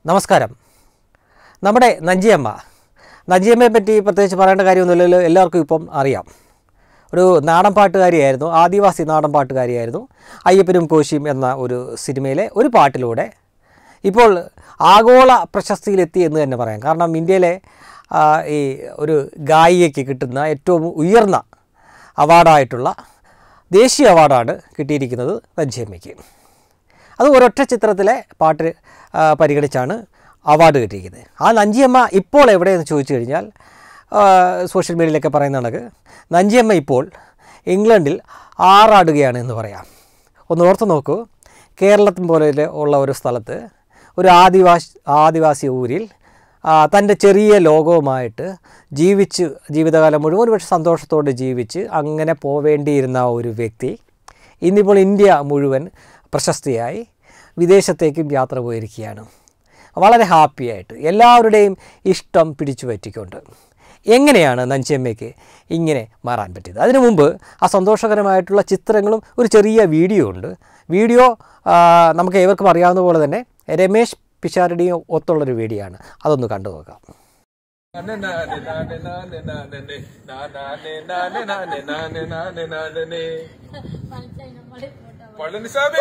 നമസ്കാരം നമ്മുടെ നഞ്ചിയമ്മ നഞ്ചിയമ്മയെ പറ്റി പ്രത്യേകിച്ച് പറയേണ്ട കാര്യമൊന്നുമില്ലല്ലോ എല്ലാവർക്കും ഇപ്പം അറിയാം ഒരു നാടൻ പാട്ടുകാരിയായിരുന്നു ആദിവാസി നാടൻ പാട്ടുകാരിയായിരുന്നു അയ്യപ്പനും കോശിയും എന്ന ഒരു സിനിമയിലെ ഒരു പാട്ടിലൂടെ ഇപ്പോൾ ആഗോള പ്രശസ്തിയിലെത്തി എന്ന് തന്നെ പറയാം കാരണം ഇന്ത്യയിലെ ആ, ഈ ഒരു ഗായികയ്ക്ക് കിട്ടുന്ന ഏറ്റവും ഉയർന്ന അവാർഡായിട്ടുള്ള ദേശീയ അവാർഡാണ് കിട്ടിയിരിക്കുന്നത് നഞ്ചിയമ്മയ്ക്ക് അത് ഒരൊറ്റ ചിത്രത്തിലെ പാട്ട് ആ, പരിഗണിച്ചാണ് അവാർഡ് കിട്ടിയിരിക്കുന്നത് ആ നഞ്ചിയമ്മ ഇപ്പോൾ എവിടെയെന്ന് ചോദിച്ചു കഴിഞ്ഞാൽ ആ, സോഷ്യൽ മീഡിയയിലൊക്കെ പറയുന്ന കണക്ക് നഞ്ചിയമ്മ ഇപ്പോൾ ഇംഗ്ലണ്ടിൽ ആറാടുകയാണ് എന്ന് പറയാം ഒന്ന് ഓർത്ത് നോക്കൂ കേരളത്തിൽ പോലെ ഉള്ള ഒരു സ്ഥലത്ത് ഒരു ആദിവാസി ആദിവാസി ഊരിൽ ആ, തൻ്റെ ചെറിയ ലോകവുമായിട്ട് ജീവിച്ച് ജീവിതകാലം മുഴുവൻ ഒരു പക്ഷേ സന്തോഷത്തോടെ ജീവിച്ച് അങ്ങനെ പോവേണ്ടിയിരുന്ന ഒരു വ്യക്തി ഇന്നിപ്പോൾ ഇന്ത്യ മുഴുവൻ പ്രശസ്തിയായി വിദേശത്തേക്കും യാത്ര പോയിരിക്കുകയാണ് വളരെ ഹാപ്പിയായിട്ട് എല്ലാവരുടെയും ഇഷ്ടം പിടിച്ചു പറ്റിക്കൊണ്ട് എങ്ങനെയാണ് നഞ്ചിയമ്മയ്ക്ക് ഇങ്ങനെ മാറാൻ പറ്റിയത് അതിനു മുമ്പ് ആ സന്തോഷകരമായിട്ടുള്ള ചിത്രങ്ങളും ഒരു ചെറിയ വീഡിയോ ഉണ്ട് വീഡിയോ ആ, നമുക്ക് ഏവർക്കും അറിയാവുന്ന പോലെ തന്നെ രമേശ് പിഷാരടിയും ഒത്തുള്ളൊരു വീഡിയോ ആണ് അതൊന്ന് കണ്ടു നോക്കാം പളനിസ്വാമി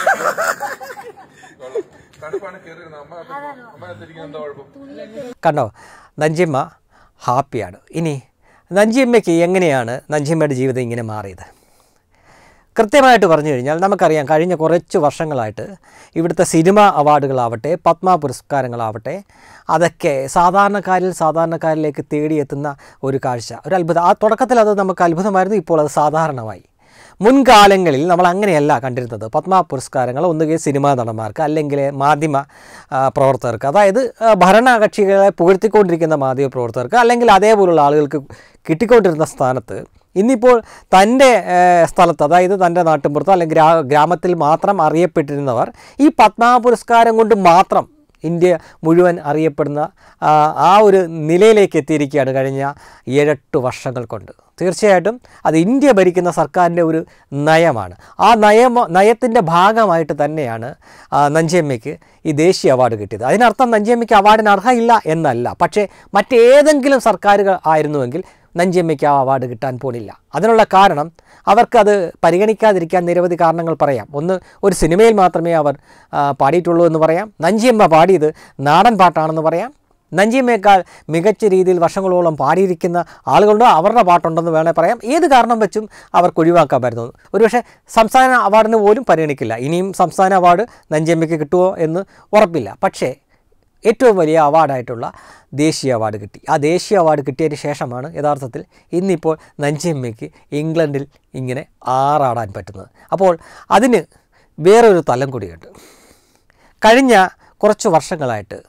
തണുപ്പാണ് കയറിയിരുന്നത് അമ്മ അമ്മ എത്തിരിക്കുന്ന എന്താ കുഴപ്പം കണ്ടോ നഞ്ചിയമ്മ ഹാപ്പിയാണ് ഇനി നഞ്ചിയമ്മയ്ക്ക് എങ്ങനെയാണ് നഞ്ചിയമ്മയുടെ ജീവിതം ഇങ്ങനെ മാറിയത് കൃത്യമായിട്ട് പറഞ്ഞു കഴിഞ്ഞാൽ നമുക്കറിയാം കഴിഞ്ഞ കുറച്ച് വർഷങ്ങളായിട്ട് ഇവിടുത്തെ സിനിമ അവാർഡുകളാവട്ടെ പത്മ പുരസ്കാരങ്ങളാവട്ടെ അതൊക്കെ സാധാരണക്കാരിൽ സാധാരണക്കാരിലേക്ക് തേടിയെത്തുന്ന ഒരു കാഴ്ച ഒരു അത്ഭുതം ആ തുടക്കത്തിൽ അത് നമുക്ക് അത്ഭുതമായിരുന്നു ഇപ്പോൾ അത് സാധാരണമായി മുൻകാലങ്ങളിൽ നമ്മൾ അങ്ങനെയല്ല കണ്ടിരുന്നത് പത്മ പുരസ്കാരങ്ങൾ ഒന്നുകിൽ സിനിമാ നടന്മാർക്ക് അല്ലെങ്കിൽ മാധ്യമ ആ, പ്രവർത്തകർക്ക് അതായത് ആ, ഭരണകക്ഷികളെ പുകഴ്ത്തിക്കൊണ്ടിരിക്കുന്ന മാധ്യമ പ്രവർത്തകർക്ക് അല്ലെങ്കിൽ അതേപോലുള്ള ആളുകൾക്ക് കിട്ടിക്കൊണ്ടിരുന്ന സ്ഥാനത്ത് ഇന്നിപ്പോൾ തൻ്റെ ഏഹ്, സ്ഥലത്ത് അതായത് തൻ്റെ നാട്ടിൻപുറത്ത് അല്ലെങ്കിൽ ഗ്രാ ഗ്രാമത്തിൽ മാത്രം അറിയപ്പെട്ടിരുന്നവർ ഈ പത്മ പുരസ്കാരം കൊണ്ട് മാത്രം ഇന്ത്യ മുഴുവൻ അറിയപ്പെടുന്ന ആ, ആ ഒരു നിലയിലേക്ക് എത്തിയിരിക്കുകയാണ് കഴിഞ്ഞ ഏഴെട്ട് വർഷങ്ങൾ കൊണ്ട് തീർച്ചയായിട്ടും അത് ഇന്ത്യ ഭരിക്കുന്ന സർക്കാരിൻ്റെ ഒരു നയമാണ് ആ നയമ നയത്തിൻ്റെ ഭാഗമായിട്ട് തന്നെയാണ് ആ, നഞ്ചിയമ്മയ്ക്ക് ഈ ദേശീയ അവാർഡ് കിട്ടിയത് അതിനർത്ഥം നഞ്ചിയമ്മയ്ക്ക് അവാർഡിന് അർഹയില്ല എന്നല്ല പക്ഷേ മറ്റേതെങ്കിലും സർക്കാരുകൾ ആയിരുന്നുവെങ്കിൽ നഞ്ചിയമ്മയ്ക്ക് ആ അവാർഡ് കിട്ടാൻ പോണില്ല അതിനുള്ള കാരണം അവർക്കത് പരിഗണിക്കാതിരിക്കാൻ നിരവധി കാരണങ്ങൾ പറയാം ഒന്ന് ഒരു സിനിമയിൽ മാത്രമേ അവർ ആ, പാടിയിട്ടുള്ളൂ എന്ന് പറയാം നഞ്ചിയമ്മ പാടിയത് നാടൻ പാട്ടാണെന്ന് പറയാം നഞ്ചിയമ്മയേക്കാൾ മികച്ച രീതിയിൽ വർഷങ്ങളോളം പാടിയിരിക്കുന്ന ആളുകളുണ്ട് അവരുടെ പാട്ടുണ്ടെന്ന് വേണേൽ പറയാം ഏത് കാരണം വെച്ചും അവർക്ക് ഒഴിവാക്കാൻ പറ്റുന്നു ഒരുപക്ഷെ സംസ്ഥാന അവാർഡിന് പോലും പരിഗണിക്കില്ല ഇനിയും സംസ്ഥാന അവാർഡ് നഞ്ചിയമ്മയ്ക്ക് കിട്ടുമോ എന്ന് ഉറപ്പില്ല പക്ഷേ ഏറ്റവും വലിയ അവാർഡായിട്ടുള്ള ദേശീയ അവാർഡ് കിട്ടി ആ ദേശീയ അവാർഡ് കിട്ടിയതിന് ശേഷമാണ് യഥാർത്ഥത്തിൽ ഇന്നിപ്പോൾ നഞ്ചിയമ്മയ്ക്ക് ഇംഗ്ലണ്ടിൽ ഇങ്ങനെ ആറാടാൻ പറ്റുന്നത് അപ്പോൾ അതിന് വേറൊരു തലം കൂടിയുണ്ട് കഴിഞ്ഞ കുറച്ച് വർഷങ്ങളായിട്ട്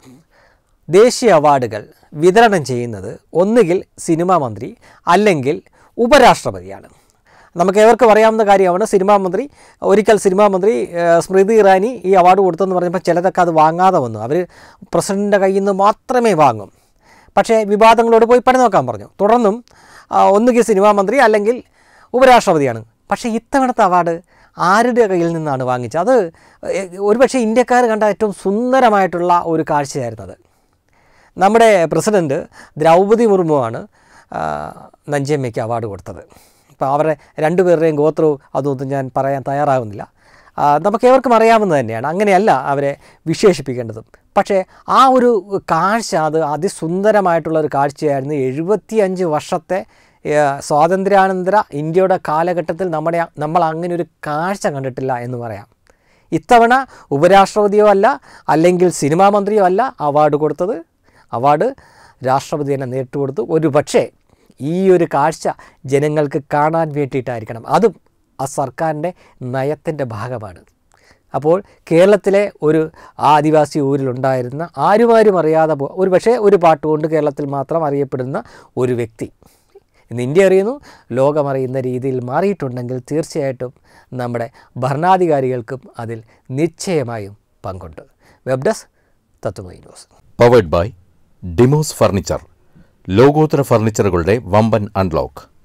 ദേശീയ അവാർഡുകൾ വിതരണം ചെയ്യുന്നത് ഒന്നുകിൽ സിനിമാ മന്ത്രി അല്ലെങ്കിൽ ഉപരാഷ്ട്രപതിയാണ് നമുക്ക് ഏവർക്കും അറിയാവുന്ന കാര്യമാണ് സിനിമാ മന്ത്രി ഒരിക്കൽ സിനിമാ മന്ത്രി ഏഹ്, സ്മൃതി ഇറാനി ഈ അവാർഡ് കൊടുത്തെന്ന് പറഞ്ഞപ്പോൾ ചിലതൊക്കെ അത് വാങ്ങാതെ വന്നു അവർ പ്രസിഡൻറ്റിൻ്റെ കയ്യിൽ നിന്ന് മാത്രമേ വാങ്ങും പക്ഷേ വിവാദങ്ങളോട് പോയി പണി നോക്കാൻ പറഞ്ഞു തുടർന്നും ആ, ഒന്നുകിൽ സിനിമാ മന്ത്രി അല്ലെങ്കിൽ ഉപരാഷ്ട്രപതിയാണ് പക്ഷേ ഇത്തവണത്തെ അവാർഡ് ആരുടെ കയ്യിൽ നിന്നാണ് വാങ്ങിച്ചത് അത് ഏഹ്, ഒരുപക്ഷെ ഇന്ത്യക്കാർ കണ്ട ഏറ്റവും സുന്ദരമായിട്ടുള്ള ഒരു കാഴ്ചയായിരുന്നു അത് നമ്മുടെ പ്രസിഡൻറ്റ് ദ്രൗപദി മുർമുവാണ് ആ, നഞ്ചിയമ്മയ്ക്ക് അവാർഡ് കൊടുത്തത് ഇപ്പോൾ അവരുടെ രണ്ടുപേരുടെയും ഗോത്രവും അതൊന്നും ഞാൻ പറയാൻ തയ്യാറാകുന്നില്ല ആ, നമുക്ക് ഏവർക്കും അറിയാവുന്നത് തന്നെയാണ് അങ്ങനെയല്ല അവരെ വിശേഷിപ്പിക്കേണ്ടതും പക്ഷേ ആ ഒരു കാഴ്ച അത് അതിസുന്ദരമായിട്ടുള്ള ഒരു കാഴ്ചയായിരുന്നു എഴുപത്തിയഞ്ച് വർഷത്തെ ഏ, സ്വാതന്ത്ര്യാനന്തര ഇന്ത്യയുടെ കാലഘട്ടത്തിൽ നമ്മുടെ നമ്മൾ അങ്ങനെ ഒരു കാഴ്ച കണ്ടിട്ടില്ല എന്ന് പറയാം ഇത്തവണ ഉപരാഷ്ട്രപതിയോ അല്ല അല്ലെങ്കിൽ സിനിമാ മന്ത്രിയോ അല്ല അവാർഡ് കൊടുത്തത് അവാർഡ് രാഷ്ട്രപതി തന്നെ നേരിട്ട് കൊടുത്തു ഒരു പക്ഷേ ഈ ഒരു കാഴ്ച ജനങ്ങൾക്ക് കാണാൻ വേണ്ടിയിട്ടായിരിക്കണം അതും ആ സർക്കാരിൻ്റെ നയത്തിൻ്റെ ഭാഗമാണ് അപ്പോൾ കേരളത്തിലെ ഒരു ആദിവാസി ഊരിലുണ്ടായിരുന്ന ആരുമാരും അറിയാതെ പോ ഒരു പക്ഷേ ഒരു പാട്ടുകൊണ്ട് കേരളത്തിൽ മാത്രം അറിയപ്പെടുന്ന ഒരു വ്യക്തി ഇന്ന് ഇന്ത്യ അറിയുന്നു ലോകമറിയുന്ന രീതിയിൽ മാറിയിട്ടുണ്ടെങ്കിൽ തീർച്ചയായിട്ടും നമ്മുടെ ഭരണാധികാരികൾക്കും അതിൽ നിശ്ചയമായും പങ്കുണ്ട് web desk Tatwamayi news powered by Demos furniture ലോകോത്തര ഫർണിച്ചറുകളുടെ വമ്പൻ അൺലോക്ക്